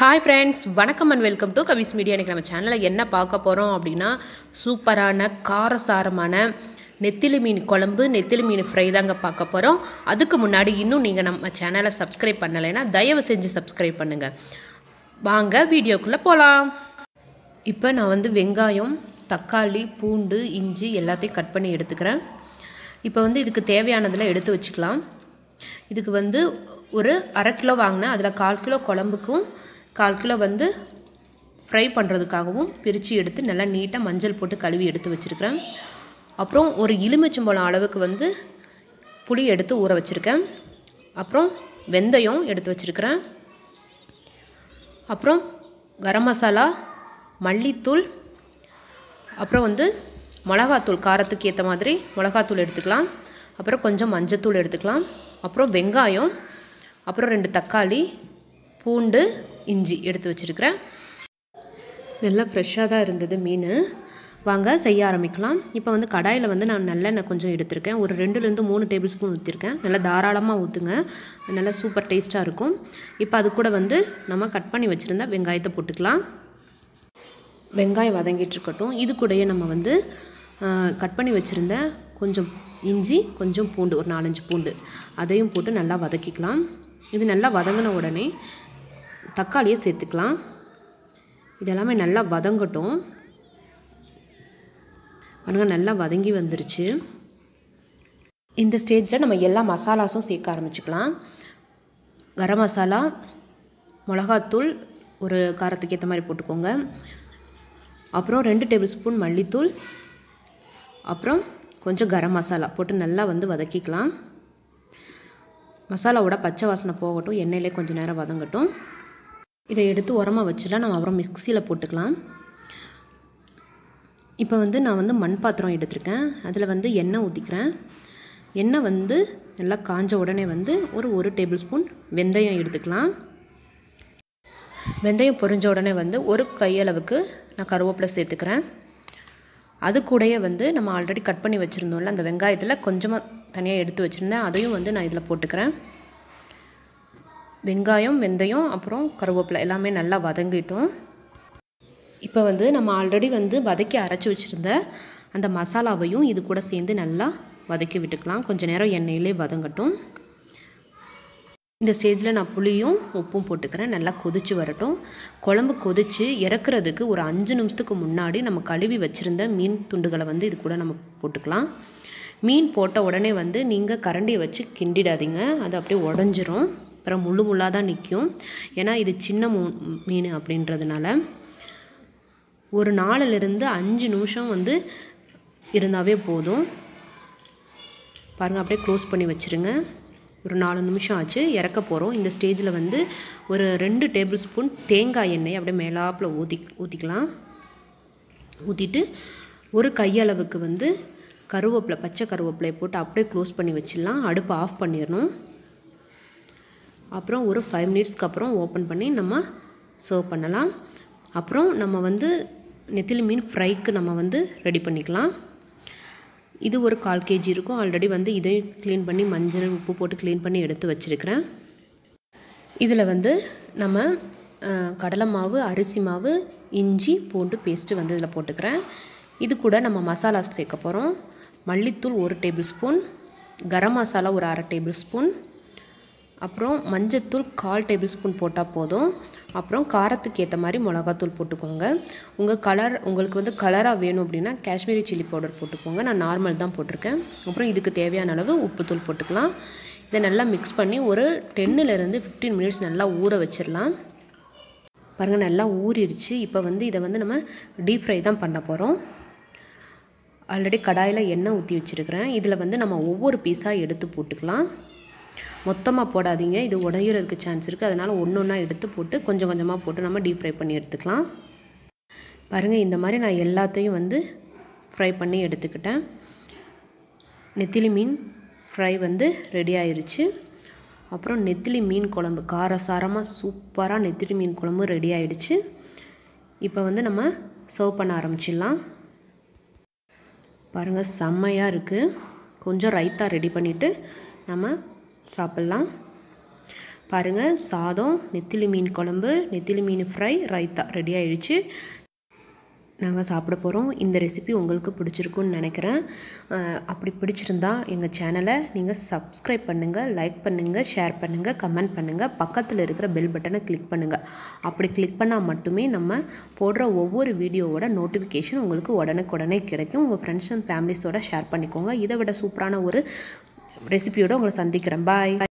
hi friends வணக்கம் and welcome to Kavi's media இன்றைக்கி நம்ம சேனலில் என்ன பார்க்க போகிறோம் அப்படின்னா சூப்பரான காரசாரமான நெத்திலி மீன் குழம்பு நெத்திலி மீன் ஃப்ரை தாங்க பார்க்க போகிறோம் அதுக்கு முன்னாடி இன்னும் நீங்கள் நம்ம சேனலை சப்ஸ்கிரைப் பண்ணலைன்னா தயவு செஞ்சு சப்ஸ்கிரைப் பண்ணுங்கள் வாங்க வீடியோக்குள்ளே போகலாம் இப்போ நான் வந்து வெங்காயம் தக்காளி பூண்டு இஞ்சி எல்லாத்தையும் கட் பண்ணி எடுத்துக்கிறேன் இப்போ வந்து இதுக்கு தேவையானதெல்லாம் எடுத்து வச்சுக்கலாம் இதுக்கு வந்து ஒரு அரை கிலோ வாங்கினேன் அதில் கால் கிலோ குழம்புக்கும் கால் கிலோ வந்து ஃப்ரை பண்ணுறதுக்காகவும் பிரித்து எடுத்து நல்லா நீட்டாக மஞ்சள் போட்டு கழுவி எடுத்து வச்சுருக்கிறேன் அப்புறம் ஒரு எலுமிச்சம்பழம் அளவுக்கு வந்து புளி எடுத்து ஊற வச்சுருக்கேன் அப்புறம் வெந்தயம் எடுத்து வச்சுருக்கிறேன் அப்புறம் கரம் மசாலா மல்லித்தூள் அப்புறம் வந்து மிளகாத்தூள் காரத்துக்கு ஏற்ற மாதிரி மிளகாத்தூள் எடுத்துக்கலாம் அப்புறம் கொஞ்சம் மஞ்சத்தூள் எடுத்துக்கலாம் அப்புறம் வெங்காயம் அப்புறம் ரெண்டு தக்காளி பூண்டு இஞ்சி எடுத்து வச்சுருக்கிறேன் நல்லா ஃப்ரெஷ்ஷாக தான் இருந்தது மீன் வாங்க செய்ய ஆரம்பிக்கலாம் இப்போ வந்து கடாயில் வந்து நான் நல்லெண்ணெய் கொஞ்சம் எடுத்திருக்கேன் ஒரு ரெண்டுலேருந்து மூணு டேபிள் ஸ்பூன் ஊற்றிருக்கேன் நல்லா தாராளமாக ஊற்றுங்க நல்லா சூப்பர் டேஸ்ட்டாக இருக்கும் இப்போ அது கூட வந்து நம்ம கட் பண்ணி வச்சுருந்தா வெங்காயத்தை போட்டுக்கலாம் வெங்காயம் வதங்கிட்டு இருக்கட்டும் இது கூடயே நம்ம வந்து கட் பண்ணி வச்சுருந்த கொஞ்சம் இஞ்சி கொஞ்சம் பூண்டு ஒரு நாலஞ்சு பூண்டு அதையும் போட்டு நல்லா வதக்கிக்கலாம் இது நல்லா வதங்கின உடனே தக்காளியை சேர்த்துக்கலாம் இது எல்லாமே நல்லா வதங்கட்டும் பாருங்கள் நல்லா வதங்கி வந்துருச்சு இந்த ஸ்டேஜில் நம்ம எல்லா மசாலாஸும் சேர்க்க ஆரம்பிச்சுக்கலாம் கரம் மசாலா மிளகாத்தூள் ஒரு காரத்துக்கு ஏற்ற மாதிரி போட்டுக்கோங்க அப்புறம் ரெண்டு டேபிள் ஸ்பூன் மல்லித்தூள் அப்புறம் கொஞ்சம் கரம் மசாலா போட்டு நல்லா வந்து வதக்கிக்கலாம் மசாலாவோட பச்சை வாசனை போகட்டும் எண்ணெயிலே கொஞ்சம் நேரம் வதங்கட்டும் இதை எடுத்து உரமாக வச்சுலாம் நம்ம அப்புறம் மிக்சியில் போட்டுக்கலாம் இப்போ வந்து நான் வந்து மண் பாத்திரம் எடுத்திருக்கேன் அதில் வந்து எண்ணெய் ஊற்றிக்கிறேன் எண்ணெய் வந்து நல்லா காஞ்ச உடனே வந்து ஒரு ஒரு டேபிள் ஸ்பூன் வெந்தயம் எடுத்துக்கலாம் வெந்தயம் பொரிஞ்ச உடனே வந்து ஒரு கையளவுக்கு நான் கருவேப்பிலை சேர்த்துக்கிறேன் அது கூடயே வந்து நம்ம ஆல்ரெடி கட் பண்ணி வச்சுருந்தோம்ல அந்த வெங்காயத்தில் கொஞ்சமாக தனியாக எடுத்து வச்சுருந்தேன் அதையும் வந்து நான் இதில் போட்டுக்கிறேன் வெங்காயம் வெந்தயம் அப்புறம் கருவேப்பிலை எல்லாமே நல்லா வதங்கிட்டோம் இப்போ வந்து நம்ம ஆல்ரெடி வந்து வதக்கி அரைச்சி வச்சுருந்த அந்த மசாலாவையும் இது கூட சேர்ந்து நல்லா வதக்கி விட்டுக்கலாம் கொஞ்சம் நேரம் எண்ணெயிலே வதங்கட்டும் இந்த ஸ்டேஜில் நான் புளியும் உப்பும் போட்டுக்கிறேன் நல்லா கொதிச்சு வரட்டும் குழம்பு கொதித்து இறக்குறதுக்கு ஒரு அஞ்சு நிமிஷத்துக்கு முன்னாடி நம்ம கழுவி வச்சுருந்த மீன் துண்டுகளை வந்து இது கூட நம்ம போட்டுக்கலாம் மீன் போட்ட உடனே வந்து நீங்கள் கரண்டியை வச்சு கிண்டிடாதீங்க அது அப்படியே உடஞ்சிரும் அப்புறம் முள்ளு முள்ளாக தான் நிற்கும் ஏன்னா இது சின்ன மீன் அப்படின்றதுனால ஒரு நாலுலேருந்து அஞ்சு நிமிஷம் வந்து இருந்தாவே போதும் பாருங்கள் அப்படியே க்ளோஸ் பண்ணி வச்சுருங்க ஒரு நாலு நிமிஷம் ஆச்சு இறக்க போகிறோம் இந்த ஸ்டேஜில் வந்து ஒரு ரெண்டு டேபிள் ஸ்பூன் தேங்காய் எண்ணெய் அப்படியே மேலாப்பில் ஊற்றி ஊற்றிக்கலாம் ஊற்றிட்டு ஒரு கையளவுக்கு வந்து கருவேப்பிலை பச்சை கருவேப்பிலை போட்டு அப்படியே க்ளோஸ் பண்ணி வச்சிடலாம் அடுப்பை ஆஃப் பண்ணிடணும் அப்புறம் ஒரு ஃபைவ் மினிட்ஸ்க்கு அப்புறம் ஓப்பன் பண்ணி நம்ம சர்வ் பண்ணலாம் அப்புறம் நம்ம வந்து நெத்திலி மீன் ஃப்ரைக்கு நம்ம வந்து ரெடி பண்ணிக்கலாம் இது ஒரு கால் கேஜி இருக்கும் ஆல்ரெடி வந்து இதையும் க்ளீன் பண்ணி மஞ்சள் உப்பு போட்டு க்ளீன் பண்ணி எடுத்து வச்சுருக்கிறேன் இதில் வந்து நம்ம கடலை மாவு அரிசி மாவு இஞ்சி பூண்டு பேஸ்ட்டு வந்து இதில் போட்டுக்கிறேன் இது கூட நம்ம மசாலா சேர்க்க போகிறோம் மல்லித்தூள் ஒரு டேபிள் ஸ்பூன் கரம் மசாலா ஒரு அரை டேபிள் ஸ்பூன் அப்புறம் மஞ்சத்தூள் கால் டேபிள் ஸ்பூன் போட்டால் போதும் அப்புறம் காரத்துக்கு ஏற்ற மாதிரி மிளகாத்தூள் போட்டுக்கோங்க உங்கள் கலர் உங்களுக்கு வந்து கலராக வேணும் அப்படின்னா காஷ்மீரி சில்லி பவுடர் போட்டுக்கோங்க நான் நார்மல் தான் போட்டிருக்கேன் அப்புறம் இதுக்கு தேவையான அளவு உப்புத்தூள் போட்டுக்கலாம் இதை நல்லா மிக்ஸ் பண்ணி ஒரு டென்னுலேருந்து ஃபிஃப்டீன் மினிட்ஸ் நல்லா ஊற வச்சிடலாம் பாருங்கள் நல்லா ஊறிடுச்சு இப்போ வந்து இதை வந்து நம்ம டீப் ஃப்ரை தான் பண்ண போகிறோம் ஆல்ரெடி கடாயில் எண்ணெய் ஊற்றி வச்சுருக்கிறேன் இதில் வந்து நம்ம ஒவ்வொரு பீஸாக எடுத்து போட்டுக்கலாம் மொத்தமாக போடாதீங்க இது உடையிறதுக்கு சான்ஸ் இருக்குது அதனால் ஒன்று ஒன்றா எடுத்து போட்டு கொஞ்சம் கொஞ்சமாக போட்டு நம்ம டீப் ஃப்ரை பண்ணி எடுத்துக்கலாம் பாருங்கள் இந்த மாதிரி நான் எல்லாத்தையும் வந்து ஃப்ரை பண்ணி எடுத்துக்கிட்டேன் நெத்திலி மீன் ஃப்ரை வந்து ரெடி ஆயிடுச்சு அப்புறம் நெத்திலி மீன் குழம்பு காரசாரமாக சூப்பராக நெத்திலி மீன் குழம்பு ரெடி ஆயிடுச்சு இப்போ வந்து நம்ம சர்வ் பண்ண ஆரம்பிச்சிடலாம் பாருங்கள் செம்மையாக இருக்குது கொஞ்சம் ரைத்தா ரெடி பண்ணிவிட்டு நம்ம சாப்பிட்லாம் பாருங்கள் சாதம் நெத்திலி மீன் குழம்பு நெத்திலி மீன் ஃப்ரை ரைத்தா ரெடி ஆயிடுச்சு நாங்கள் சாப்பிட போகிறோம் இந்த ரெசிபி உங்களுக்கு பிடிச்சிருக்குன்னு நினைக்கிறேன் அஹ் அப்படி பிடிச்சிருந்தா எங்கள் சேனலை நீங்கள் சப்ஸ்கிரைப் பண்ணுங்கள் லைக் பண்ணுங்கள் ஷேர் பண்ணுங்கள் கமெண்ட் பண்ணுங்கள் பக்கத்தில் இருக்கிற பெல் பட்டனை கிளிக் பண்ணுங்கள் அப்படி கிளிக் பண்ணால் மட்டுமே நம்ம போடுற ஒவ்வொரு வீடியோவோட நோட்டிஃபிகேஷன் உங்களுக்கு உடனுக்குடனே கிடைக்கும் உங்கள் ஃப்ரெண்ட்ஸ் அண்ட் ஃபேமிலிஸோட ஷேர் பண்ணிக்கோங்க இதை விட சூப்பரான ஒரு ரெசிபியோட உங்களை சந்திக்கிறேன் பாய்